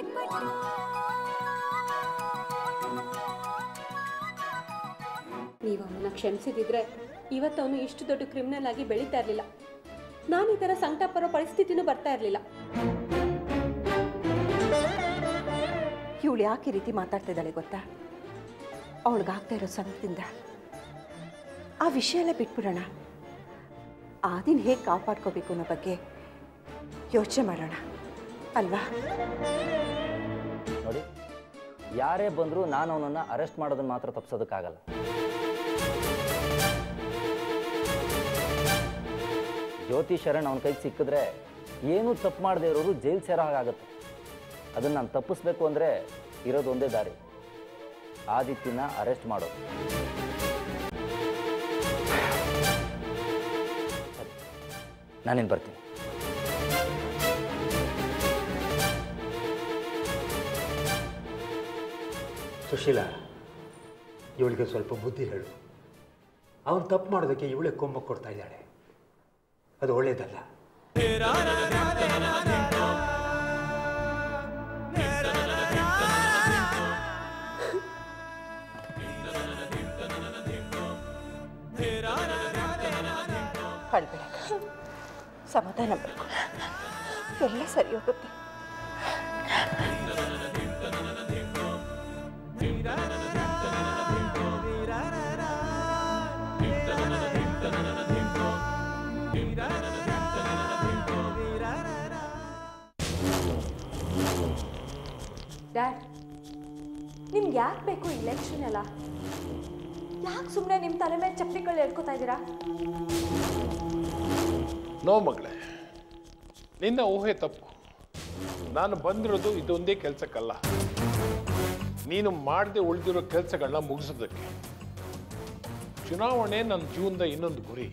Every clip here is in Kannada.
ನೀವು ಅವನನ್ನ ಕ್ಷಮಿಸಿದಿದ್ರೆ ಇವತ್ತು ಅವನು ಇಷ್ಟು ದೊಡ್ಡ ಕ್ರಿಮಿನಲ್ ಆಗಿ ಬೆಳೀತಾ ಇರಲಿಲ್ಲ ನಾನು ಈ ಥರ ಸಂಕಟ ಪಡೋ ಪರಿಸ್ಥಿತಿನೂ ಬರ್ತಾ ಇರಲಿಲ್ಲ ಇವಳು ಯಾಕೆ ಈ ರೀತಿ ಮಾತಾಡ್ತಿದ್ದಾಳೆ ಗೊತ್ತಾ ಅವಳಿಗಾಗ್ತಾ ಇರೋ ಸಂಕಟದಿಂದ ಆ ವಿಷಯ ಎಲ್ಲ ಬಿಟ್ಬಿಡೋಣ ಆ ದಿನ ಹೇಗೆ ಕಾಪಾಡ್ಕೋಬೇಕು ಅನ್ನೋ ಬಗ್ಗೆ ಯೋಚನೆ ಮಾಡೋಣ ಅಲ್ವಾ ನೋಡಿ ಯಾರೇ ಬಂದರೂ ನಾನು ಅವನನ್ನು ಅರೆಸ್ಟ್ ಮಾಡೋದನ್ನ ಮಾತ್ರ ತಪ್ಪಿಸೋದಕ್ಕಾಗಲ್ಲ ಜ್ಯೋತಿ ಶರಣ್ ಅವನ ಕೈಗೆ ಸಿಕ್ಕಿದ್ರೆ ಏನೂ ತಪ್ಪು ಮಾಡದೇ ಇರೋರು ಜೈಲು ಸೇರೋ ಹಾಗಾಗುತ್ತೆ ಅದನ್ನು ನಾನು ತಪ್ಪಿಸ್ಬೇಕು ಅಂದರೆ ಇರೋದು ಒಂದೇ ದಾರಿ ಆದಿತ್ಯನ ಅರೆಸ್ಟ್ ಮಾಡೋದು ಸರಿ ನಾನಿನ್ನು ಬರ್ತೀನಿ ಸುಶೀಲಾ ಇವಳಿಗೆ ಸ್ವಲ್ಪ ಬುದ್ಧಿ ಹೇಳು ಅವನು ತಪ್ಪು ಮಾಡೋದಕ್ಕೆ ಇವಳೇ ಕೊಂಬ ಕೊಡ್ತಾ ಇದ್ದಾಳೆ ಅದು ಒಳ್ಳೇದಲ್ಲ ಅಳ್ಬೇಡ ಸಮಾಧಾನ ಮಾಡ್ಕೊ ಎಲ್ಲ ಸರಿ ಹೋಗುತ್ತೆ ಡ್ಯಾಡ್ ನಿಮ್ಗೆ ಯಾಕೆ ಬೇಕು ಇಲೆಕ್ಷನ್ ಎಲ್ಲ ಯಾಕೆ ಸುಮ್ಮನೆ ನಿಮ್ಮ ತಲೆ ಮೇಲೆ ಚಪ್ಪಲಿಗಳು ಹೇಳ್ಕೊತಾ ಇದ್ದೀರಾ ನೋ ಮಗಳೇ ನಿನ್ನ ಊಹೆ ತಪ್ಪು ನಾನು ಬಂದಿರೋದು ಇದೊಂದೇ ಕೆಲಸಕ್ಕಲ್ಲ ನೀನು ಮಾಡದೆ ಉಳಿದಿರೋ ಕೆಲಸಗಳನ್ನ ಮುಗಿಸೋದಕ್ಕೆ ಚುನಾವಣೆ ನನ್ನ ಜೀವನದ ಇನ್ನೊಂದು ಗುರಿ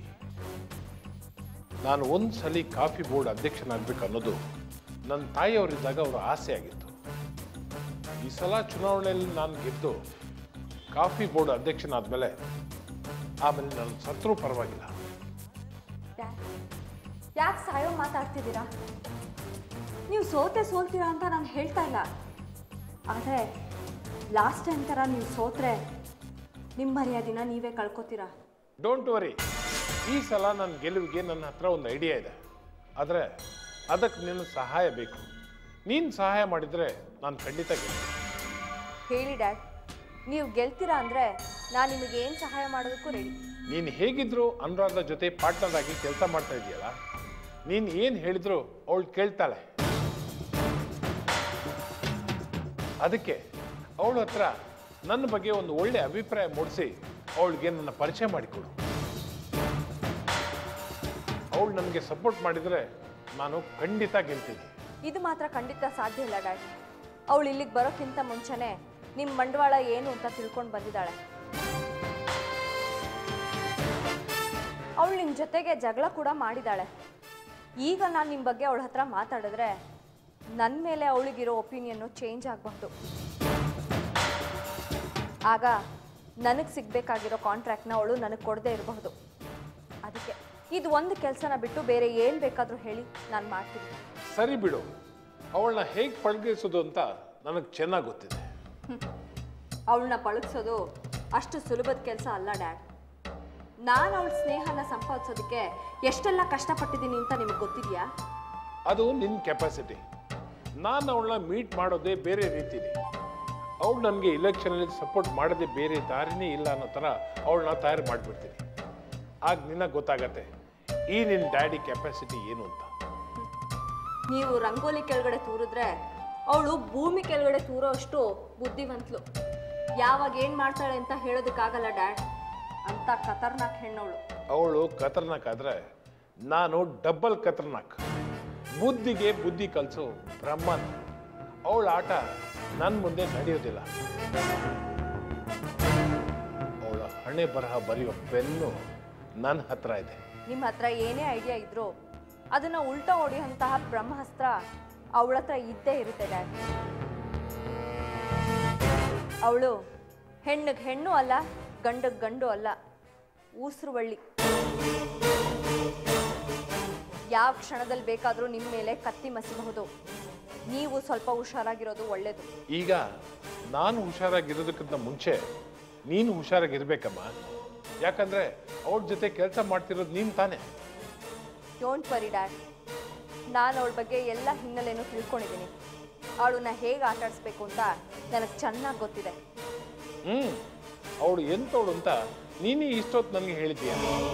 ನಾನು ಒಂದು ಸಲ ಕಾಫಿ ಬೋರ್ಡ್ ಅಧ್ಯಕ್ಷನಾಗಬೇಕು ಅನ್ನೋದು ನನ್ನ ತಾಯಿಯವರಿದ್ದಾಗ ಅವರ ಆಸೆ ಆಗಿತ್ತು ಈ ಸಲ ಚುನಾವಣೆಯಲ್ಲಿ ನಾನು ಗೆದ್ದು ಕಾಫಿ ಬೋರ್ಡ್ ಅಧ್ಯಕ್ಷನಾದ್ಮೇಲೆ ಆಮೇಲೆ ನಾನು ಸತ್ರೂ ಪರವಾಗಿಲ್ಲ ಡ್ಯಾಡ್ ಯಾಕೆ ಸಾಯೋ ಮಾತಾಡ್ತಿದ್ದೀರಾ ನೀವು ಸೋತೆ ಸೋಲ್ತೀರಾ ಅಂತ ನಾನು ಹೇಳ್ತಾ ಇಲ್ಲ ಆದರೆ ಲಾಸ್ಟ್ ಟೈಮ್ ಥರ ನೀವು ಸೋತ್ರೆ ನಿಮ್ಮ ಮರ್ಯಾದಿನ ನೀವೇ ಕಳ್ಕೊತೀರಾ ಡೋಂಟ್ ವರಿ ಈ ಸಲ ನನ್ನ ಗೆಲುವಿಗೆ ನನ್ನ ಹತ್ರ ಒಂದು ಐಡಿಯಾ ಇದೆ ಆದರೆ ಅದಕ್ಕೆ ನಿನ್ನ ಸಹಾಯ ಬೇಕು ನೀನು ಸಹಾಯ ಮಾಡಿದರೆ ನಾನು ಖಂಡಿತ ಗೆಲ್ತೀನಿ ಹೇಳಿ ಡ್ಯಾಡ್ ನೀವು ಗೆಲ್ತೀರಾ ಅಂದರೆ ನಾನು ನಿಮಗೆ ಏನು ಸಹಾಯ ಮಾಡೋದಕ್ಕೂ ರೆಡಿ ನೀನು ಹೇಗಿದ್ರು ಅನುರಾಧ ಜೊತೆ ಪಾರ್ಟ್ನರ್ ಆಗಿ ಕೆಲಸ ಮಾಡ್ತಾ ಇದೆಯಲ್ಲ ನೀನು ಏನು ಹೇಳಿದ್ರು ಅವಳು ಕೇಳ್ತಾಳೆ ಅದಕ್ಕೆ ಅವಳ ಹತ್ರ ನನ್ನ ಬಗ್ಗೆ ಒಂದು ಒಳ್ಳೆ ಅಭಿಪ್ರಾಯ ಮೂಡಿಸಿ ಅವಳಿಗೆ ನನ್ನ ಪರಿಚಯ ಮಾಡಿಕೊಡು ಅವಳು ನನಗೆ ಸಪೋರ್ಟ್ ಮಾಡಿದರೆ ನಾನು ಖಂಡಿತ ಗೆಲ್ತೀನಿ ಇದು ಮಾತ್ರ ಖಂಡಿತ ಸಾಧ್ಯ ಇಲ್ಲ ಡ್ಯಾಡ್ ಅವಳು ಇಲ್ಲಿಗೆ ಬರೋಕ್ಕಿಂತ ಮುಂಚೆನೇ ನಿಮ್ಮ ಬಂಡವಾಳ ಏನು ಅಂತ ತಿಳ್ಕೊಂಡು ಬಂದಿದ್ದಾಳೆ ಅವಳು ನಿಮ್ಮ ಜೊತೆಗೆ ಜಗಳ ಕೂಡ ಮಾಡಿದ್ದಾಳೆ ಈಗ ನಾನು ನಿಮ್ಮ ಬಗ್ಗೆ ಅವಳ ಹತ್ರ ಮಾತಾಡಿದ್ರೆ ನನ್ನ ಮೇಲೆ ಅವಳಿಗಿರೋ ಒಪಿನಿಯನ್ನು ಚೇಂಜ್ ಆಗಬಹುದು ಆಗ ನನಗೆ ಸಿಗಬೇಕಾಗಿರೋ ಕಾಂಟ್ರಾಕ್ಟ್ನ ಅವಳು ನನಗೆ ಕೊಡದೇ ಇರಬಹುದು ಅದಕ್ಕೆ ಇದು ಒಂದು ಕೆಲಸನ ಬಿಟ್ಟು ಬೇರೆ ಏನು ಬೇಕಾದರೂ ಹೇಳಿ ನಾನು ಮಾಡ್ತೀನಿ ಸರಿ ಬಿಡು ಅವಳನ್ನ ಹೇಗೆ ಪಳಗಿಸೋದು ಅಂತ ನನಗೆ ಚೆನ್ನಾಗಿ ಗೊತ್ತಿದೆ ಅವಳನ್ನ ಪಳಗಿಸೋದು ಅಷ್ಟು ಸುಲಭದ ಕೆಲಸ ಅಲ್ಲ ಡ್ಯಾಡ್ ನಾನು ಅವಳ ಸ್ನೇಹನ ಸಂಪಾದಿಸೋದಕ್ಕೆ ಎಷ್ಟೆಲ್ಲ ಕಷ್ಟಪಟ್ಟಿದ್ದೀನಿ ಅಂತ ನಿಮಗೆ ಗೊತ್ತಿದೆಯಾ ಅದು ನಿನ್ನ ಕೆಪಾಸಿಟಿ ನಾನು ಅವಳನ್ನ ಮೀಟ್ ಮಾಡೋದೇ ಬೇರೆ ರೀತಿಲಿ ಅವಳು ನನಗೆ ಇಲೆಕ್ಷನಲ್ಲಿ ಸಪೋರ್ಟ್ ಮಾಡೋದೇ ಬೇರೆ ದಾರಿನೇ ಇಲ್ಲ ಅನ್ನೋ ಥರ ಅವಳನ್ನ ತಯಾರು ಮಾಡಿಬಿಡ್ತೀನಿ ಆಗ ನಿನಗೆ ಗೊತ್ತಾಗತ್ತೆ ಈ ನಿನ್ನ ಡ್ಯಾಡಿ ಕೆಪಾಸಿಟಿ ಏನು ಅಂತ ನೀವು ರಂಗೋಲಿ ಕೆಳಗಡೆ ತೂರಿದ್ರೆ ಅವಳು ಭೂಮಿ ಕೆಳಗಡೆ ತೂರೋ ಅಷ್ಟು ಬುದ್ಧಿವಂತಲು ಯಾವಾಗ ಏನು ಮಾಡ್ತಾಳೆ ಅಂತ ಹೇಳೋದಕ್ಕಾಗಲ್ಲ ಡ್ಯಾಡ್ ಅಂತ ಖತರ್ನಾಕ್ ಹೆಣ್ಣವಳು ಅವಳು ಖತರ್ನಾಕ್ ಆದರೆ ನಾನು ಡಬ್ಬಲ್ ಖತರ್ನಾಕ್ ಬುದ್ಧಿಗೆ ಬುದ್ಧಿ ಕಲಿಸು ಬ್ರಹ್ಮನ್ ಅವಳ ಆಟ ನನ್ನ ಮುಂದೆ ನಡೆಯೋದಿಲ್ಲ ಅವಳ ಹಣೆ ಬರಹ ಬರೆಯೋ ಪೆನ್ನು ನನ್ನ ಹತ್ರ ಇದೆ ನಿಮ್ಮ ಹತ್ರ ಏನೇ ಐಡಿಯಾ ಇದ್ರೂ ಅದನ್ನ ಉಲ್ಟಾ ಹೊಡೆಯುವಂತಹ ಬ್ರಹ್ಮಾಸ್ತ್ರ ಅವಳ ಹತ್ರ ಇದ್ದೇ ಇರುತ್ತೆ ಡ್ಯಾಡ್ ಅವಳು ಹೆಣ್ಣಿಗೆ ಹೆಣ್ಣು ಅಲ್ಲ ಗಂಡಗ್ ಗಂಡು ಅಲ್ಲ ಊಸ್ರುವಳ್ಳಿ ಯಾವ ಕ್ಷಣದಲ್ಲಿ ಬೇಕಾದರೂ ನಿಮ್ಮ ಮೇಲೆ ಕತ್ತಿ ಮಸಿಬಹುದು ನೀವು ಸ್ವಲ್ಪ ಹುಷಾರಾಗಿರೋದು ಒಳ್ಳೇದು ಈಗ ನಾನು ಹುಷಾರಾಗಿರೋದಕ್ಕಿಂತ ಮುಂಚೆ ನೀನು ಹುಷಾರಾಗಿರ್ಬೇಕಮ್ಮ ಯಾಕಂದ್ರೆ ಅವ್ರ ಜೊತೆ ಕೆಲಸ ಮಾಡ್ತಿರೋದು ನೀನು ತಾನೇ ಡೋಂಟ್ ವರಿ ಡ್ಯಾಡ್ ನಾನು ಅವಳ ಬಗ್ಗೆ ಎಲ್ಲ ಹಿನ್ನೆಲೆನೂ ತಿಳ್ಕೊಂಡಿದ್ದೀನಿ ಅವಳನ್ನ ಹೇಗೆ ಆಟ ಆಡಿಸ್ಬೇಕು ಅಂತ ನನಗೆ ಚೆನ್ನಾಗಿ ಗೊತ್ತಿದೆ ಹ್ಮ್ ಅವಳು ಎಂತವಳು ಅಂತ ನೀನೇ ಇಷ್ಟೊತ್ತು ನನಗೆ ಹೇಳಿದ್ದೀಯ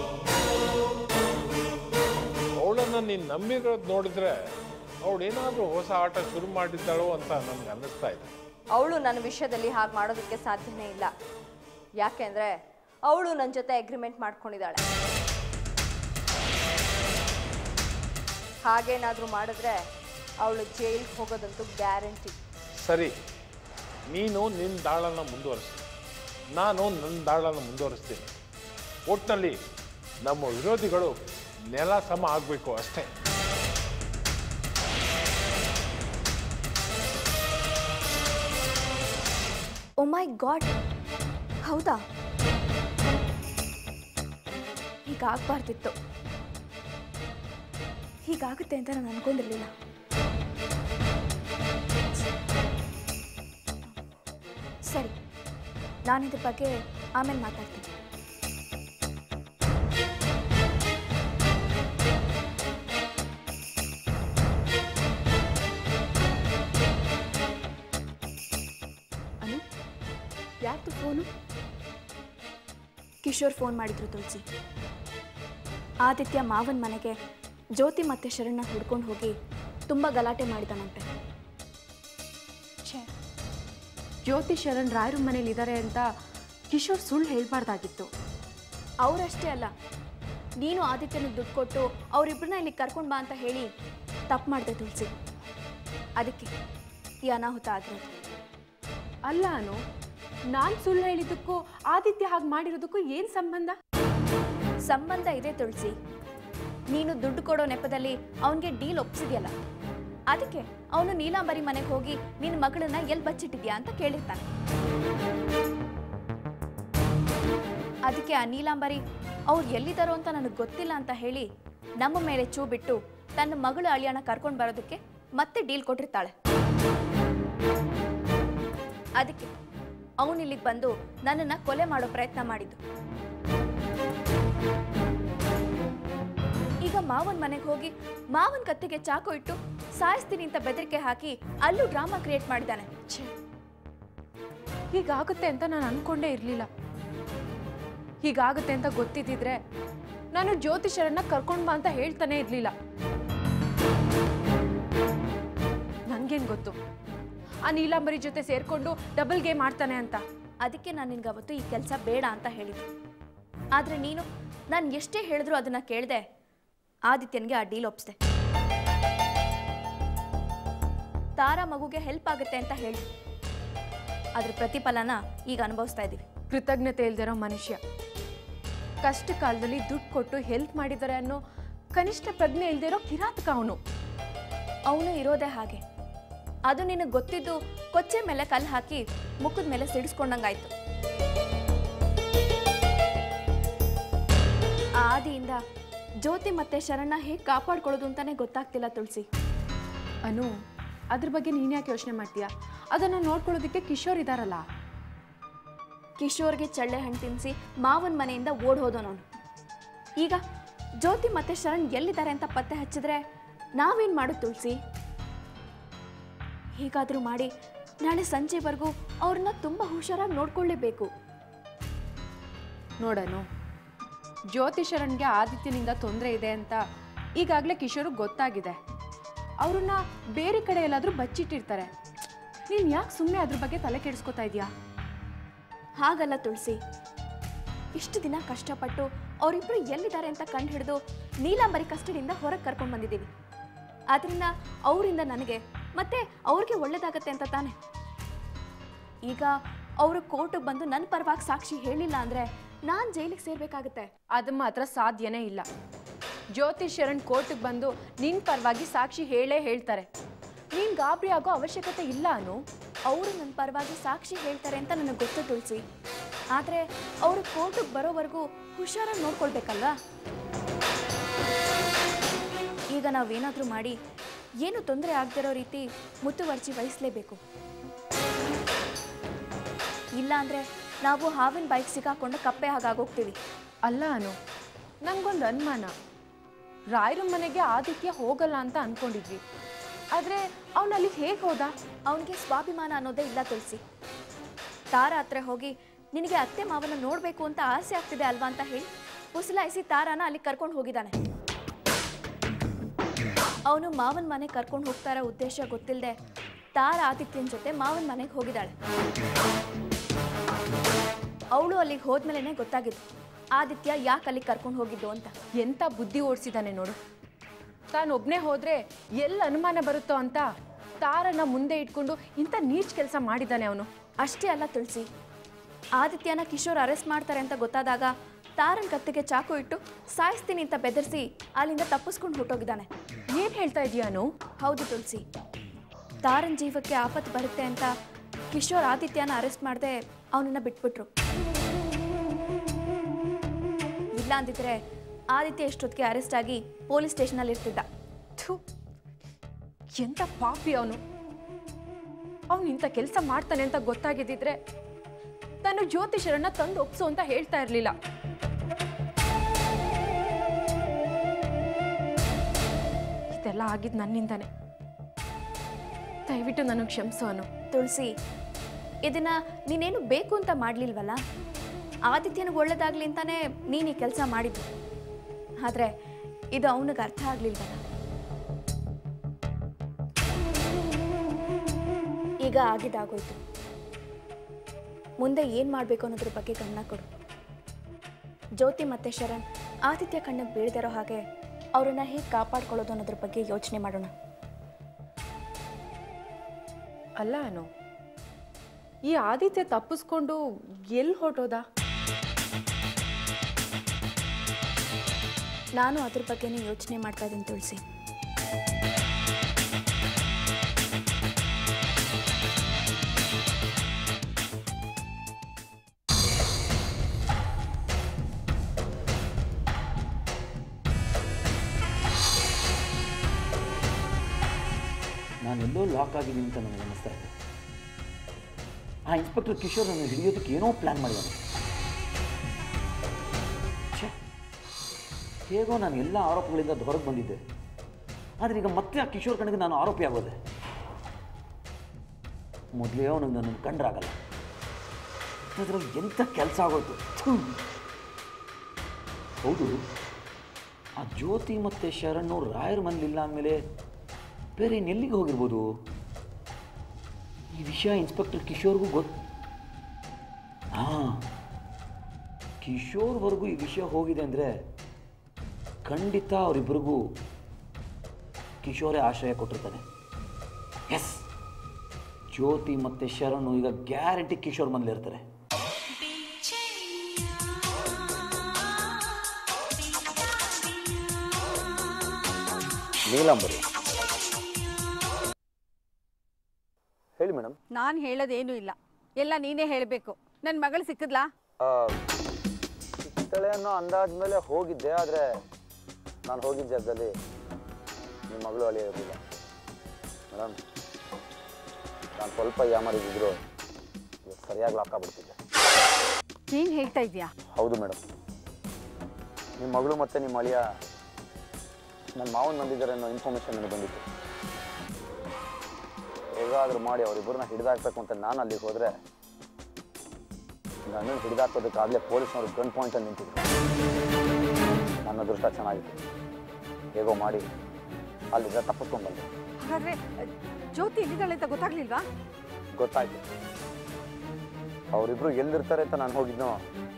ಅವಳನ್ನ ನೀನು ನಂಬಿರೋದು ನೋಡಿದ್ರೆ ಅವಳು ಏನಾದರೂ ಹೊಸ ಆಟ ಶುರು ಮಾಡಿದ್ದಾಳೋ ಅಂತ ನನಗೆ ಅನ್ನಿಸ್ತಾ ಇದೆ ಅವಳು ನನ್ನ ವಿಷಯದಲ್ಲಿ ಹಾಗೆ ಮಾಡೋದಕ್ಕೆ ಸಾಧ್ಯನೇ ಇಲ್ಲ ಯಾಕೆಂದ್ರೆ ಅವಳು ನನ್ನ ಜೊತೆ ಅಗ್ರಿಮೆಂಟ್ ಮಾಡ್ಕೊಂಡಿದ್ದಾಳೆ ಹಾಗೇನಾದರೂ ಮಾಡಿದ್ರೆ ಅವಳು ಜೈಲ್ಗೆ ಹೋಗೋದಂತೂ ಗ್ಯಾರಂಟಿ ಸರಿ ನೀನು ನಿನ್ನ ದಾಳನ ಮುಂದುವರಿಸು ನಾನು ನನ್ನ ದಾಳನ ಮುಂದುವರಿಸ್ತೀನಿ ಒಟ್ಟಿನಲ್ಲಿ ನಮ್ಮ ವಿರೋಧಿಗಳು ನೆಲ ಸಮ ಆಗಬೇಕು ಅಷ್ಟೇ ಓ ಮೈ ಗಾಡ್ ಹೌದಾ ಹೀಗಾಗಬಾರ್ದಿತ್ತು ಹೀಗಾಗುತ್ತೆ ಅಂತ ನಾನು ಅನ್ಕೊಂಡಿರ್ಲಿಲ್ಲ ಸರಿ ನಾನು ಇದ್ರ ಬಗ್ಗೆ ಆಮೇಲೆ ಮಾತಾಡ್ತೀನಿ ಅನು ಯಾರ್ದು ಫೋನು ಕಿಶೋರ್ ಫೋನ್ ಮಾಡಿದ್ರು ತುಳಸಿ ಆದಿತ್ಯ ಮಾವನ ಮನೆಗೆ ಜ್ಯೋತಿ ಮತ್ತೆ ಶರಣ್ನ ಹುಡ್ಕೊಂಡು ಹೋಗಿ ತುಂಬ ಗಲಾಟೆ ಮಾಡಿದಾನಂತೆ ಛೇ ಜ್ಯೋತಿ ಶರಣ್ ರಾಯರು ಮನೇಲಿ ಇದ್ದಾರೆ ಅಂತ ಕಿಶೋರ್ ಸುಳ್ಳು ಹೇಳ್ಬಾರ್ದಾಗಿತ್ತು ಅವರಷ್ಟೇ ಅಲ್ಲ ನೀನು ಆದಿತ್ಯನಿಗೆ ದುಡ್ಡು ಕೊಟ್ಟು ಅವರಿಬ್ಬರನ್ನ ಇಲ್ಲಿ ಕರ್ಕೊಂಡು ಬಾ ಅಂತ ಹೇಳಿ ತಪ್ಪು ಮಾಡಿದೆ ತುಳಸಿ ಅದಕ್ಕೆ ಈ ಅನಾಹುತ ಆಗಿರೋದು ಅಲ್ಲ ಅನು ನಾನು ಸುಳ್ಳು ಹೇಳಿದ್ದಕ್ಕೂ ಆದಿತ್ಯ ಹಾಗೆ ಮಾಡಿರೋದಕ್ಕೂ ಏನು ಸಂಬಂಧ ಸಂಬಂಧ ಇದೆ ತುಳಸಿ ನೀನು ದುಡ್ಡು ಕೊಡೋ ನೆಪದಲ್ಲಿ ಅವನಿಗೆ ಡೀಲ್ ಒಪ್ಸಿದ್ಯಲ್ಲ ಅದಕ್ಕೆ ಅವನು ನೀಲಾಂಬರಿ ಮನೆಗೆ ಹೋಗಿ ನಿನ್ನ ಮಗಳನ್ನ ಎಲ್ಲಿ ಬಚ್ಚಿಟ್ಟಿದ್ಯಾ ಅಂತ ಕೇಳಿರ್ತಾನೆ ಅದಕ್ಕೆ ಆ ನೀಲಾಂಬರಿ ಅವ್ರು ಎಲ್ಲಿದ್ದಾರೋ ಅಂತ ನನಗೆ ಗೊತ್ತಿಲ್ಲ ಅಂತ ಹೇಳಿ ನಮ್ಮ ಮೇಲೆ ಚೂ ಬಿಟ್ಟು ತನ್ನ ಮಗಳು ಅಳಿಯನ ಕರ್ಕೊಂಡು ಬರೋದಕ್ಕೆ ಮತ್ತೆ ಡೀಲ್ ಕೊಟ್ಟಿರ್ತಾಳೆ ಅದಕ್ಕೆ ಅವನು ಇಲ್ಲಿಗೆ ಬಂದು ನನ್ನನ್ನ ಕೊಲೆ ಮಾಡೋ ಪ್ರಯತ್ನ ಮಾಡಿದ್ದು ಈಗ ಮಾವನ್ ಮನೆಗೆ ಹೋಗಿ ಮಾವನ್ ಕತ್ತಿಗೆ ಚಾಕು ಇಟ್ಟು ಸಾಯಿಸ್ತೀನಿ ಅಂತ ಬೆದರಿಕೆ ಹಾಕಿ ಅಲ್ಲೂ ಡ್ರಾಮಾ ಕ್ರಿಯೇಟ್ ಮಾಡಿದ್ದಾನೆ ಛೇ ಹೀಗಾಗುತ್ತೆ ಅಂತ ನಾನು ಅನ್ಕೊಂಡೇ ಇರಲಿಲ್ಲ ಹೀಗಾಗುತ್ತೆ ಅಂತ ಗೊತ್ತಿದ್ದಿದ್ರೆ ನಾನು ಜ್ಯೋತಿಷರನ್ನ ಕರ್ಕೊಂಡು ಬಾ ಅಂತ ಹೇಳ್ತಾನೆ ಇರಲಿಲ್ಲ ನನಗೇನು ಗೊತ್ತು ಆ ನೀಲಾಂಬರಿ ಜೊತೆ ಸೇರ್ಕೊಂಡು ಡಬಲ್ ಗೇಮ್ ಆಡ್ತಾನೆ ಅಂತ ಅದಕ್ಕೆ ನಾನು ನಿನ್ಗೆ ಅವತ್ತು ಈ ಕೆಲಸ ಬೇಡ ಅಂತ ಹೇಳಿದ್ದೆ ಆದ್ರೆ ನೀನು ನಾನು ಎಷ್ಟೇ ಹೇಳಿದ್ರು ಅದನ್ನ ಕೇಳ್ದೆ ಆದಿತ್ಯನ್ಗೆ ಆ ಡೀಲ್ ಒಪ್ಸ್ದೆ ತಾರಾ ಮಗುಗೆ ಹೆಲ್ಪ್ ಆಗುತ್ತೆ ಅಂತ ಹೇಳಿ ಅದ್ರ ಪ್ರತಿಫಲನ ಈಗ ಅನುಭವಿಸ್ತಾ ಇದ್ದೀವಿ ಕೃತಜ್ಞತೆ ಇಲ್ದಿರೋ ಮನುಷ್ಯ ಕಷ್ಟ ಕಾಲದಲ್ಲಿ ದುಡ್ಡು ಕೊಟ್ಟು ಹೆಲ್ಪ್ ಮಾಡಿದ್ದಾರೆ ಅನ್ನೋ ಕನಿಷ್ಠ ಪ್ರಜ್ಞೆ ಇಲ್ದಿರೋ ಕಿರಾತಕ ಅವನು ಅವನು ಇರೋದೇ ಹಾಗೆ ಅದು ನಿನಗೆ ಗೊತ್ತಿದ್ದು ಕೊಚ್ಚೆ ಮೇಲೆ ಕಲ್ಲು ಹಾಕಿ ಮುಖದ ಮೇಲೆ ಸಿಡಿಸ್ಕೊಂಡಂಗಾಯ್ತು ಆ ಆದಿಯಿಂದ ಜ್ಯೋತಿ ಮತ್ತೆ ಶರಣ ಹೇಗೆ ಕಾಪಾಡ್ಕೊಳ್ಳೋದು ಅಂತಾನೆ ಗೊತ್ತಾಗ್ತಿಲ್ಲ ತುಳಸಿ ಅನು ಅದ್ರ ಬಗ್ಗೆ ನೀನು ಯಾಕೆ ಯೋಚನೆ ಮಾಡ್ತೀಯಾ ಅದನ್ನು ನೋಡ್ಕೊಳ್ಳೋದಕ್ಕೆ ಕಿಶೋರ್ ಇದಾರಲ್ಲ ಕಿಶೋರ್ಗೆ ಚಳ್ಳೆ ಹಣ್ಣು ತಿನ್ನಿಸಿ ಮಾವನ ಮನೆಯಿಂದ ಓಡ್ ಹೋದವನವನು ಈಗ ಜ್ಯೋತಿ ಮತ್ತೆ ಶರಣ್ ಎಲ್ಲಿದ್ದಾರೆ ಅಂತ ಪತ್ತೆ ಹಚ್ಚಿದ್ರೆ ನಾವೇನು ಮಾಡೋದು ತುಳಸಿ ಹೀಗಾದರೂ ಮಾಡಿ ನಾಳೆ ಸಂಜೆವರೆಗೂ ಅವ್ರನ್ನ ತುಂಬ ಹುಷಾರಾಗಿ ನೋಡ್ಕೊಳ್ಳೇಬೇಕು ನೋಡನು ಜ್ಯೋತಿಷರನ್ಗೆ ಆದಿತ್ಯನಿಂದ ತೊಂದರೆ ಇದೆ ಅಂತ ಈಗಾಗಲೇ ಕಿಶೋರ್ಗೆ ಗೊತ್ತಾಗಿದೆ ಅವ್ರನ್ನ ಬೇರೆ ಕಡೆ ಎಲ್ಲಾದರೂ ಬಚ್ಚಿಟ್ಟಿರ್ತಾರೆ ನೀನು ಯಾಕೆ ಸುಮ್ಮನೆ ಅದ್ರ ಬಗ್ಗೆ ತಲೆ ಕೆಡಿಸ್ಕೊತಾ ಇದೀಯಾ ಹಾಗಲ್ಲ ತುಳಸಿ ಇಷ್ಟು ದಿನ ಕಷ್ಟಪಟ್ಟು ಅವರಿಬ್ಬರು ಎಲ್ಲಿದ್ದಾರೆ ಅಂತ ಕಂಡು ಹಿಡಿದು ನೀಲಾಂಬರಿ ಕಸ್ಟಡಿಯಿಂದ ಹೊರಗೆ ಕರ್ಕೊಂಡು ಬಂದಿದ್ದೀವಿ ಆದ್ರಿಂದ ಅವರಿಂದ ನನಗೆ ಮತ್ತೆ ಅವ್ರಿಗೆ ಒಳ್ಳೇದಾಗತ್ತೆ ಅಂತ ತಾನೆ ಈಗ ಅವರು ಕೋರ್ಟಿಗೆ ಬಂದು ನನ್ನ ಪರವಾಗಿ ಸಾಕ್ಷಿ ಹೇಳಿಲ್ಲ ಅಂದರೆ ನಾನು ಜೈಲಿಗೆ ಸೇರ್ಬೇಕಾಗತ್ತೆ ಅದು ಮಾತ್ರ ಸಾಧ್ಯನೇ ಇಲ್ಲ ಜ್ಯೋತಿಷ್ ಶರಣ್ ಕೋರ್ಟಿಗೆ ಬಂದು ನಿನ್ನ ಪರವಾಗಿ ಸಾಕ್ಷಿ ಹೇಳೇ ಹೇಳ್ತಾರೆ ನೀನು ಗಾಬರಿ ಆಗೋ ಅವಶ್ಯಕತೆ ಇಲ್ಲ ಅನು ಅವರು ನನ್ನ ಪರವಾಗಿ ಸಾಕ್ಷಿ ಹೇಳ್ತಾರೆ ಅಂತ ನನಗೆ ಗೊತ್ತು ತುಳಸಿ ಆದರೆ ಅವರು ಕೋರ್ಟಿಗೆ ಬರೋವರೆಗೂ ಹುಷಾರಾಗಿ ನೋಡ್ಕೊಳ್ಬೇಕಲ್ವಾ ಈಗ ನಾವೇನಾದರೂ ಮಾಡಿ ಏನು ತೊಂದರೆ ಆಗದಿರೋ ರೀತಿ ಮುತುವರ್ಜಿ ವಹಿಸಲೇಬೇಕು ಇಲ್ಲ ಅಂದರೆ ನಾವು ಹಾವಿನ ಬೈಕ್ ಸಿಕ್ಕಾಕೊಂಡು ಕಪ್ಪೆ ಹಾಗಾಗೋಗ್ತೀವಿ ಅಲ್ಲ ಅನು ನಂಗೊಂದು ಅನುಮಾನ ರಾಯರ ಮನೆಗೆ ಆದಿತ್ಯ ಹೋಗಲ್ಲ ಅಂತ ಅನ್ಕೊಂಡಿದ್ವಿ ಆದರೆ ಅವನಲ್ಲಿ ಹೇಗೆ ಹೋದ ಅವನಿಗೆ ಸ್ವಾಭಿಮಾನ ಅನ್ನೋದೇ ಇಲ್ಲ ತುಳಸಿ ತಾರ ಹತ್ರ ಹೋಗಿ ನಿನಗೆ ಅತ್ತೆ ಮಾವನ ನೋಡಬೇಕು ಅಂತ ಆಸೆ ಆಗ್ತಿದೆ ಅಲ್ವಾ ಅಂತ ಹೇಳಿ ಉಸಲಾಯಿಸಿ ತಾರಾನ ಅಲ್ಲಿ ಕರ್ಕೊಂಡು ಹೋಗಿದ್ದಾನೆ ಅವನು ಮಾವನ ಮನೆಗೆ ಕರ್ಕೊಂಡು ಹೋಗ್ತಾ ಇರೋ ಉದ್ದೇಶ ಗೊತ್ತಿಲ್ಲದೆ ತಾರ ಆದಿತ್ಯನ ಜೊತೆ ಮಾವನ ಮನೆಗೆ ಹೋಗಿದ್ದಾಳೆ ಅವಳು ಅಲ್ಲಿಗೆ ಹೋದ್ಮೇಲೆ ಗೊತ್ತಾಗಿದ್ದು ಆದಿತ್ಯ ಯಾಕೆ ಅಲ್ಲಿಗೆ ಕರ್ಕೊಂಡು ಹೋಗಿದ್ದು ಅಂತ ಎಂಥ ಬುದ್ಧಿ ಓಡಿಸಿದ್ದಾನೆ ನೋಡು ತಾನೊಬ್ಬನೇ ಹೋದರೆ ಎಲ್ಲಿ ಅನುಮಾನ ಬರುತ್ತೋ ಅಂತ ತಾರನ ಮುಂದೆ ಇಟ್ಕೊಂಡು ಇಂಥ ನೀಚ್ ಕೆಲಸ ಮಾಡಿದ್ದಾನೆ ಅವನು ಅಷ್ಟೇ ಅಲ್ಲ ತುಳಸಿ ಆದಿತ್ಯನ ಕಿಶೋರ್ ಅರೆಸ್ಟ್ ಮಾಡ್ತಾರೆ ಅಂತ ಗೊತ್ತಾದಾಗ ತಾರನ್ ಕತ್ತಿಗೆ ಚಾಕು ಇಟ್ಟು ಸಾಯಿಸ್ತೀನಿ ಅಂತ ಬೆದರಿಸಿ ಅಲ್ಲಿಂದ ತಪ್ಪಿಸ್ಕೊಂಡು ಹೊಟ್ಟೋಗಿದ್ದಾನೆ ಏನು ಹೇಳ್ತಾ ಇದೀಯಾನು ಹೌದು ತುಳಸಿ ತಾರನ್ ಜೀವಕ್ಕೆ ಆಪತ್ತು ಬರುತ್ತೆ ಅಂತ ಕಿಶೋರ್ ಆದಿತ್ಯನ ಅರೆಸ್ಟ್ ಮಾಡದೆ ಅವನನ್ನ ಬಿಟ್ಬಿಟ್ರು ಇಲ್ಲ ಅಂದಿದ್ರೆ ಆದಿತ್ಯ ಇಷ್ಟೊತ್ತಿಗೆ ಅರೆಸ್ಟ್ ಆಗಿ ಪೊಲೀಸ್ ಸ್ಟೇಷನಲ್ಲಿ ಇರ್ತಿದ್ದ ಥು ಎಂಥ ಪಾಪಿ ಅವನು ಅವನು ಇಂಥ ಕೆಲಸ ಮಾಡ್ತಾನೆ ಅಂತ ಗೊತ್ತಾಗಿದ್ದಿದ್ರೆ ತಾನು ಜ್ಯೋತಿಷರನ್ನ ತಂದು ಒಪ್ಸು ಅಂತ ಹೇಳ್ತಾ ಇರಲಿಲ್ಲ ಇದೆಲ್ಲ ಆಗಿದ್ದು ನನ್ನಿಂದಾನೆ ದಯವಿಟ್ಟು ನನಗೆ ಕ್ಷಮಿಸು ಅನು ತುಳಸಿ ಇದನ್ನ ನೀನೇನು ಬೇಕು ಅಂತ ಮಾಡಲಿಲ್ವಲ್ಲ ಆದಿತ್ಯನಿಗೆ ಒಳ್ಳೇದಾಗ್ಲಿ ಅಂತಾನೆ ನೀನು ಈ ಕೆಲಸ ಮಾಡಿದ್ದು ಆದರೆ ಇದು ಅವನಿಗೆ ಅರ್ಥ ಆಗಲಿಲ್ವಲ್ಲ ಈಗ ಆಗಿದ್ದಾಗೋಯ್ತು ಮುಂದೆ ಏನು ಮಾಡಬೇಕು ಅನ್ನೋದ್ರ ಬಗ್ಗೆ ಗಮನ ಕೊಡು ಜ್ಯೋತಿ ಮತ್ತು ಶರಣ್ ಆದಿತ್ಯ ಕಣ್ಣಿಗೆ ಬೀಳ್ದಿರೋ ಹಾಗೆ ಅವರನ್ನು ಹೇಗೆ ಕಾಪಾಡ್ಕೊಳ್ಳೋದು ಅನ್ನೋದ್ರ ಬಗ್ಗೆ ಯೋಚನೆ ಮಾಡೋಣ ಅಲ್ಲ ಅನು ಈ ಆದಿತ್ಯ ತಪ್ಪಿಸ್ಕೊಂಡು ಎಲ್ಲಿ ಹೊರಟೋದ ನಾನು ಅದ್ರ ಬಗ್ಗೆನೇ ಯೋಚನೆ ಮಾಡ್ತಾ ಇದ್ದೀನಿ ತುಳಸಿ ನಾನೆಲ್ಲೋ ಲಾಕ್ ಆಗಿದ್ದೀನಿ ಅಂತ ನನಗೆ ಅನ್ನಿಸ್ತಾ ಇದೆ ಆ ಇನ್ಸ್ಪೆಕ್ಟರ್ ಕಿಶೋರ್ ನನ್ನ ಹಿಡಿಯೋದಕ್ಕೆ ಏನೋ ಪ್ಲ್ಯಾನ್ ಮಾಡಿದ್ದಾನೆ ಛೇ ಹೇಗೋ ನಾನು ಎಲ್ಲ ಆರೋಪಗಳಿಂದ ಹೊರಗೆ ಬಂದಿದ್ದೆ ಆದರೆ ಈಗ ಮತ್ತೆ ಆ ಕಿಶೋರ್ ಕಣಿಗೆ ನಾನು ಆರೋಪಿ ಆಗೋದೆ ಮೊದಲೇ ಅವನಿಗೆ ನನ್ನನ್ನು ಕಂಡ್ರಾಗಲ್ಲ ಅದರಲ್ಲಿ ಎಂಥ ಕೆಲಸ ಆಗೋಯ್ತು ಥು. ಹೌದು ಆ ಜ್ಯೋತಿ ಮತ್ತು ಶರಣು ರಾಯರ ಮನೇಲಿಲ್ಲ ಅಂದಮೇಲೆ ಬೇರೆ ಇನ್ನೆಲ್ಲಿಗೆ ಹೋಗಿರ್ಬೋದು ಈ ವಿಷಯ ಇನ್ಸ್ಪೆಕ್ಟರ್ ಕಿಶೋರ್ಗೂ ಗೊತ್ತು ಹಾಂ ಕಿಶೋರ್ವರೆಗೂ ಈ ವಿಷಯ ಹೋಗಿದೆ ಅಂದರೆ ಖಂಡಿತ ಅವರಿಬ್ಬರಿಗೂ ಕಿಶೋರೇ ಆಶ್ರಯ ಕೊಟ್ಟಿರ್ತಾನೆ ಎಸ್ ಜ್ಯೋತಿ ಮತ್ತು ಶರಣು ಈಗ ಗ್ಯಾರಂಟಿ ಕಿಶೋರ್ ಮನೇಲಿರ್ತಾರೆ ನೀಲಾಂಬರಿ ಹೇಳಿ ಮೇಡಮ್ ನಾನು ಹೇಳೋದೇನೂ ಇಲ್ಲ ಎಲ್ಲ ನೀನೇ ಹೇಳಬೇಕು ನನ್ನ ಮಗಳು ಸಿಕ್ಕಿದ್ಲಾ ಸಿಗ್ತಾಳೆ ಅನ್ನೋ ಅಂದಾಜ್ ಮೇಲೆ ಹೋಗಿದ್ದೆ ಆದರೆ ನಾನು ಹೋಗಿದ್ದ ಜಾಗದಲ್ಲಿ ನಿಮ್ಮ ಮಗಳು ಅಳಿಯ ಇರಲಿಲ್ಲ ಮೇಡಮ್ ನಾನು ಸ್ವಲ್ಪ ಯಾಮಾರಿದ್ರು ಇವತ್ತು ಸರಿಯಾಗಿ ಲಾಕ್ ಆಗ್ಬಿಡ್ತಿದ್ದೆ ಏನು ಹೇಳ್ತಾ ಇದೀಯಾ ಹೌದು ಮೇಡಮ್ ನಿಮ್ಮ ಮಗಳು ಮತ್ತು ನಿಮ್ಮ ಅಳಿಯ ನನ್ನ ಮಾವನ್ ಬಂದಿದ್ದಾರೆ ಅನ್ನೋ ಇನ್ಫಾರ್ಮೇಷನ್ ನನಗೆ ಬಂದಿತ್ತು ಹೇಗಾದರೂ ಮಾಡಿ ಅವರಿಬ್ಬರನ್ನ ಹಿಡಿದಾಕ್ಬೇಕು ಅಂತ ನಾನು ಅಲ್ಲಿಗೆ ಹೋದರೆ ನನ್ನನ್ನು ಹಿಡಿದಾಕೋದಕ್ಕಾಗಲೇ ಪೊಲೀಸ್ನವರು ಗನ್ ಪಾಯಿಂಟಲ್ಲಿ ನಿಂತಿದ್ರು ನನ್ನ ಅದೃಷ್ಟ ಚೆನ್ನಾಗಿತ್ತು ಹೇಗೋ ಮಾಡಿ ಅಲ್ಲಿಂದ ತಪ್ಪಿಸ್ಕೊಂಡು ಬಂದೆ ಹಾಗಾದ್ರೆ ಜ್ಯೋತಿ ಎಲ್ಲಿದ್ದಾಳೆ ಅಂತ ಗೊತ್ತಾಗ್ಲಿಲ್ವಾ ಗೊತ್ತಾಯ್ತು ಅವರಿಬ್ರು ಎಲ್ಲಿರ್ತಾರೆ ಅಂತ ನಾನು ಹೋಗಿದ್ನೋ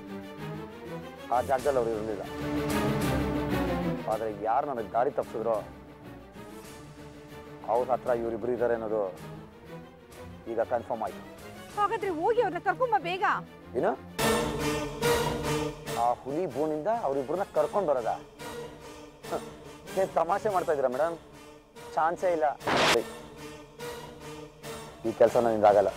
ಆ ಜಾಗದಲ್ಲಿ ಅವ್ರು ಇರಲಿಲ್ಲ ಆದರೆ ಯಾರು ನನಗೆ ದಾರಿ ತಪ್ಪಿಸಿದ್ರೋ ಅವ್ರ ಹತ್ರ ಇವರಿಬ್ರು ಇದ್ದಾರೆ ಅನ್ನೋದು ಈಗ ಕನ್ಫರ್ಮ್ ಆಯ್ತು ಹಾಗಾದ್ರೆ ಹೋಗಿ ಅವ್ರನ್ನ ಕರ್ಕೊಂಬ ಬೇಗ ಏನು ಆ ಹುಲಿ ಬೋನಿಂದ ಅವರಿಬ್ರನ್ನ ಕರ್ಕೊಂಡು ಬರೋದ ತಮಾಷೆ ಮಾಡ್ತಾ ಇದ್ದೀರಾ ಮೇಡಮ್ ಚಾನ್ಸೇ ಇಲ್ಲ ಸರಿ. ಈ ಕೆಲಸ ನನ್ನಿಂದ ಆಗಲ್ಲ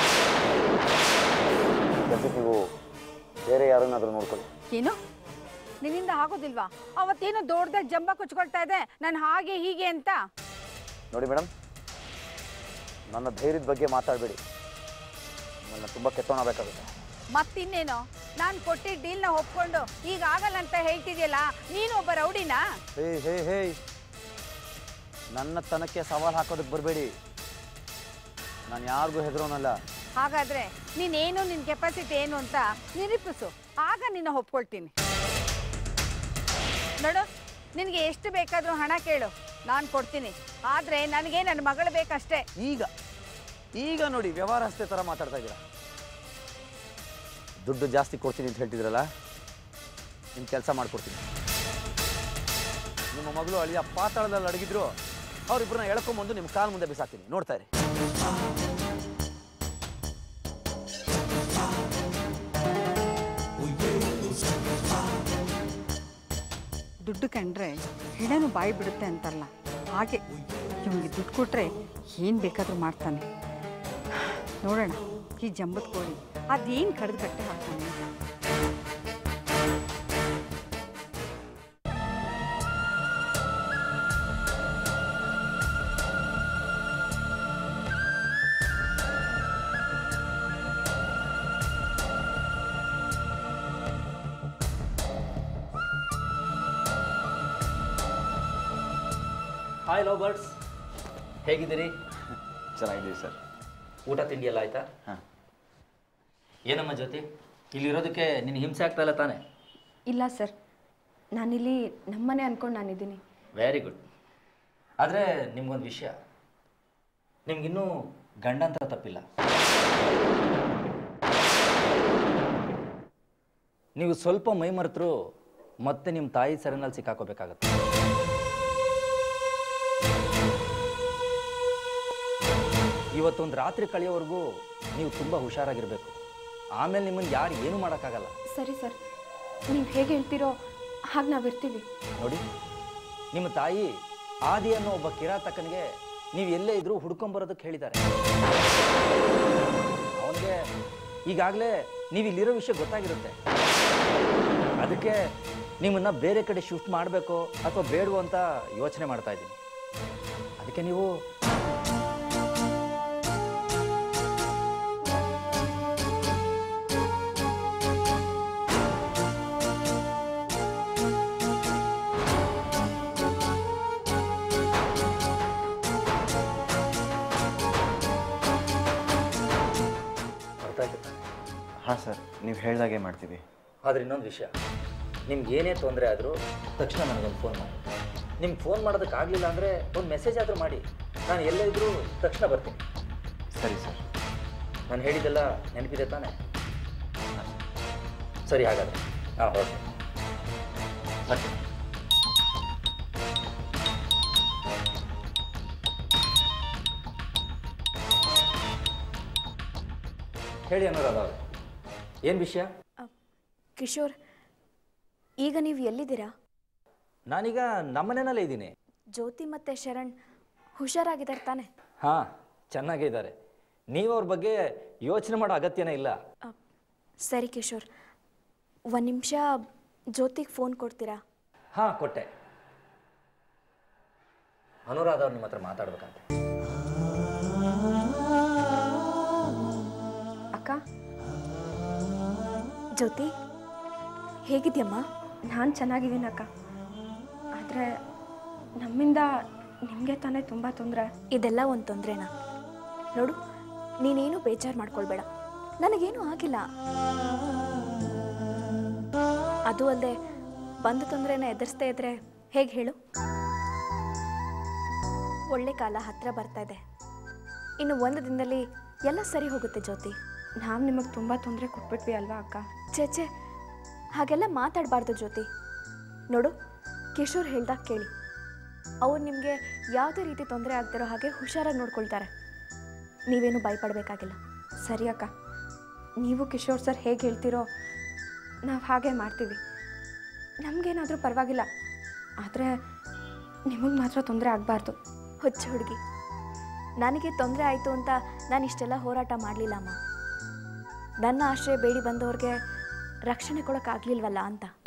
ಕೆಲಸಕ್ಕೆ ನೀವು ಬೇರೆ ಯಾರನ್ನಾದ್ರೂ ನೋಡ್ಕೊಳ್ಳಿ ಏನು ನಿನ್ನಿಂದ ಆಗೋದಿಲ್ವಾ ಅವತ್ತೇನು ದೊಡ್ಡದಾಗಿ ಜಂಬ ಕುಚ್ಕೊಳ್ತಾ ಇದೆ ನಾನು ಹಾಗೆ ಹೀಗೆ ಅಂತ ನೋಡಿ ಮೇಡಮ್ ನನ್ನ ಧೈರ್ಯದ ಬಗ್ಗೆ ಮಾತಾಡಬೇಡಿ ನನ್ನ ತುಂಬ ಕೆತ್ತೋಣಬೇಕಾಗುತ್ತೆ ಮತ್ತಿನ್ನೇನು ನಾನು ಕೊಟ್ಟಿದ್ದ ಡೀಲ್ನ ಒಪ್ಕೊಂಡು ಈಗ ಆಗಲ್ಲ ಅಂತ ಹೇಳ್ತಿದ್ಯಲ್ಲ ನೀನು ಒಬ್ಬ ರೌಡಿನಾ ಹೇ ಹೇ ಹೇ ನನ್ನ ತನಕ್ಕೆ ಸವಾಲು ಹಾಕೋದಕ್ಕೆ ಬರಬೇಡಿ ನಾನು ಯಾರಿಗೂ ಹೆದರೋನಲ್ಲ ಹಾಗಾದ್ರೆ ನೀನೇನು ನಿನ್ನ ಕೆಪಾಸಿಟಿ ಏನು ಅಂತ ನಿರೂಪಿಸು ಆಗ ನಿನ್ನ ಒಪ್ಕೊಳ್ತೀನಿ ನೋಡು ನಿನಗೆ ಎಷ್ಟು ಬೇಕಾದರೂ ಹಣ ಕೇಳು ನಾನು ಕೊಡ್ತೀನಿ ಆದರೆ ನನಗೆ ನನ್ನ ಮಗಳು ಬೇಕಷ್ಟೇ ಈಗ ಈಗ ನೋಡಿ ವ್ಯವಹಾರಸ್ಥೆ ಥರ ಮಾತಾಡ್ತಾ ಇದ್ದೀರಾ ದುಡ್ಡು ಜಾಸ್ತಿ ಕೊಡ್ತೀನಿ ಅಂತ ಹೇಳ್ತಿದ್ರಲ್ಲ ನಿಮ್ಮ ಕೆಲಸ ಮಾಡ್ಕೊಡ್ತೀನಿ ನಿಮ್ಮ ಮಗಳು ಅಳಿಯ ಪಾತಾಳದಲ್ಲಿ ಅಡಗಿದ್ರು ಅವರಿಬ್ಬರನ್ನ ಎಳ್ಕೊಂಬಂದು ನಿಮ್ಮ ಕಾಲು ಮುಂದೆ ಬಿಸಾಕ್ತೀನಿ ನೋಡ್ತಾ ಇರಿ ದುಡ್ಡು ಕಂಡ್ರೆ ಹೆಣನು ಬಾಯಿ ಬಿಡುತ್ತೆ ಅಂತಾರಲ್ಲ ಹಾಗೆ ಇವನಿಗೆ ದುಡ್ಡು ಕೊಟ್ಟರೆ ಏನು ಬೇಕಾದರೂ ಮಾಡ್ತಾನೆ ನೋಡೋಣ ಈ ಜಂಬದ ಕೋಳಿ ಅದೇನು ಕಡ್ದು ಕಟ್ಟೆ ಹಾಕ್ತಾನೆ ಅಂತ ಹಾಯ್ ಲವ್ ಬರ್ಡ್ಸ್ ಹೇಗಿದ್ದೀರಿ ಚೆನ್ನಾಗಿದ್ದೀವಿ ಸರ್ ಊಟ ತಿಂಡಿ ಎಲ್ಲ ಆಯ್ತಾ ಹಾಂ ಏನಮ್ಮ ಜ್ಯೋತಿ ಇಲ್ಲಿರೋದಕ್ಕೆ ನಿನ್ನ ಹಿಂಸೆ ಆಗ್ತಾ ಇಲ್ಲ ತಾನೆ ಇಲ್ಲ ಸರ್ ನಾನಿಲ್ಲಿ ನಮ್ಮನೆ ಅಂದ್ಕೊಂಡು ನಾನಿದ್ದೀನಿ ವೆರಿ ಗುಡ್ ಆದರೆ ನಿಮ್ಗೊಂದು ವಿಷಯ ನಿಮ್ಗಿನ್ನೂ ಗಂಡಂತರ ತಪ್ಪಿಲ್ಲ ನೀವು ಸ್ವಲ್ಪ ಮೈ ಮರೆತರು ಮತ್ತೆ ನಿಮ್ಮ ತಾಯಿ ಸೆರೆನಲ್ಲಿ ಸಿಕ್ಕಾಕೋಬೇಕಾಗತ್ತೆ ಇವತ್ತೊಂದು ರಾತ್ರಿ ಕಳೆಯೋವರೆಗೂ ನೀವು ತುಂಬ ಹುಷಾರಾಗಿರಬೇಕು ಆಮೇಲೆ ನಿಮ್ಮನ್ನು ಯಾರು ಏನೂ ಮಾಡೋಕ್ಕಾಗಲ್ಲ ಸರಿ ಸರ್ ನೀವು ಹೇಗೆ ಹೇಳ್ತೀರೋ ಹಾಗೆ ನಾವಿರ್ತೀವಿ ನೋಡಿ ನಿಮ್ಮ ತಾಯಿ ಆದಿ ಅನ್ನೋ ಒಬ್ಬ ಕಿರಾತಕನಿಗೆ ನೀವು ಎಲ್ಲೇ ಇದ್ರೂ ಹುಡ್ಕೊಂಬರೋದಕ್ಕೆ ಹೇಳಿದ್ದಾರೆ ಅವನಿಗೆ ಈಗಾಗಲೇ ನೀವು ಇಲ್ಲಿರೋ ವಿಷಯ ಗೊತ್ತಾಗಿರುತ್ತೆ ಅದಕ್ಕೆ ನಿಮ್ಮನ್ನ ಬೇರೆ ಕಡೆ ಶಿಫ್ಟ್ ಮಾಡಬೇಕು ಅಥವಾ ಬೇಡವೋ ಅಂತ ಯೋಚನೆ ಮಾಡ್ತಾ ಇದ್ದೀನಿ ಅದಕ್ಕೆ ನೀವು ಅರ್ಥ ಆಯ್ತು ತಾನೆ? ಹಾಂ ಸರ್ ನೀವು ಹೇಳ್ದಾಗೆ ಮಾಡ್ತೀವಿ ಆದರೆ ಇನ್ನೊಂದು ವಿಷಯ ನಿಮ್ಗೆ ಏನೇ ತೊಂದರೆ ಆದರೂ ತಕ್ಷಣ ನನಗೊಂದು ಫೋನ್ ಮಾಡಿ ನಿಮ್ಗೆ ಫೋನ್ ಮಾಡೋದಕ್ಕಾಗಲಿಲ್ಲ ಅಂದರೆ ಒಂದು ಮೆಸೇಜ್ ಆದರೂ ಮಾಡಿ ನಾನು ಎಲ್ಲೇ ಇದ್ದರೂ ತಕ್ಷಣ ಬರ್ತೀನಿ ಸರಿ ಸರ್ ನಾನು ಹೇಳಿದ್ದೆಲ್ಲ ನೆನಪಿದೆ ತಾನೆ ಸರಿ ಹಾಗಾದರೆ ಹಾಂ ಹೊರಟು ಬರ್ತೀನಿ ಹೇಳಿ ಅನುರಾಧ ಅವ್ರೆ ಏನು ವಿಷಯ ಕಿಶೋರ್ ಈಗ ನೀವು ಎಲ್ಲಿದ್ದೀರಾ ನಾನೀಗ ನಮ್ಮನೆಯಲ್ಲೇ ಇದ್ದೀನಿ ಜ್ಯೋತಿ ಮತ್ತು ಶರಣ್ ಹುಷಾರಾಗಿದ್ದಾರೆ ತಾನೆ ಹಾಂ ಚೆನ್ನಾಗೇ ಇದ್ದಾರೆ ನೀವು ಅವ್ರ ಬಗ್ಗೆ ಯೋಚನೆ ಮಾಡೋ ಅಗತ್ಯನೇ ಇಲ್ಲ ಅ, ಸರಿ ಕಿಶೋರ್ ಒಂದು ನಿಮಿಷ ಜ್ಯೋತಿಗೆ ಫೋನ್ ಕೊಡ್ತೀರಾ ಹಾಂ ಕೊಟ್ಟೆ ಅನುರಾಧ ಅವ್ರು ನಿಮ್ಮ ಹತ್ರ ಮಾತಾಡ್ಬೇಕಂತೆ ಅಕ್ಕ ಜ್ಯೋತಿ ಹೇಗಿದ್ಯಮ್ಮ ನಾನು ಚೆನ್ನಾಗಿದ್ದೀನಿ ಅಕ್ಕ ಆದರೆ ನಮ್ಮಿಂದ ನಿಮಗೆ ತಾನೇ ತುಂಬ ತೊಂದರೆ ಇದೆಲ್ಲ ಒಂದು ತೊಂದರೆನಾ ನೋಡು ನೀನೇನು ಬೇಜಾರು ಮಾಡ್ಕೊಳ್ಬೇಡ ನನಗೇನು ಆಗಿಲ್ಲ ಅದು ಅಲ್ಲದೆ ಬಂದ ತೊಂದರೆನ ಎದುರಿಸ್ತಾ ಇದ್ರೆ ಹೇಗೆ ಹೇಳು ಒಳ್ಳೆ ಕಾಲ ಹತ್ರ ಬರ್ತಾ ಇದೆ ಇನ್ನು ಒಂದು ದಿನದಲ್ಲಿ ಎಲ್ಲ ಸರಿ ಹೋಗುತ್ತೆ ಜ್ಯೋತಿ ನಾವು ನಿಮಗೆ ತುಂಬ ತೊಂದರೆ ಕೊಟ್ಬಿಟ್ವಿ ಅಲ್ವಾ ಅಕ್ಕ ಚೇಚೆ ಹಾಗೆಲ್ಲ ಮಾತಾಡಬಾರ್ದು ಜ್ಯೋತಿ ನೋಡು ಕಿಶೋರ್ ಹೇಳ್ದಾಗ ಕೇಳಿ ಅವ್ರು ನಿಮಗೆ ಯಾವುದೇ ರೀತಿ ತೊಂದರೆ ಆಗ್ತಿರೋ ಹಾಗೆ ಹುಷಾರಾಗಿ ನೋಡ್ಕೊಳ್ತಾರೆ ನೀವೇನು ಭಯಪಡಬೇಕಾಗಿಲ್ಲ ಸರಿ ಅಕ್ಕ ನೀವು ಕಿಶೋರ್ ಸರ್ ಹೇಗೆ ಹೇಳ್ತೀರೋ ನಾವು ಹಾಗೆ ಮಾಡ್ತೀವಿ ನಮಗೇನಾದರೂ ಪರವಾಗಿಲ್ಲ ಆದರೆ ನಿಮಗೆ ಮಾತ್ರ ತೊಂದರೆ ಆಗಬಾರ್ದು ಹುಚ್ಚು ಹುಡುಗಿ ನನಗೆ ತೊಂದರೆ ಆಯಿತು ಅಂತ ನಾನು ಇಷ್ಟೆಲ್ಲ ಹೋರಾಟ ಮಾಡಲಿಲ್ಲ ಅಮ್ಮ ನನ್ನ ಆಶ್ರಯ ಬೇಡಿ ಬಂದವ್ರಿಗೆ ರಕ್ಷಣೆ ಕೊಡೋಕ್ಕಾಗಲಿಲ್ವಲ್ಲ ಅಂತ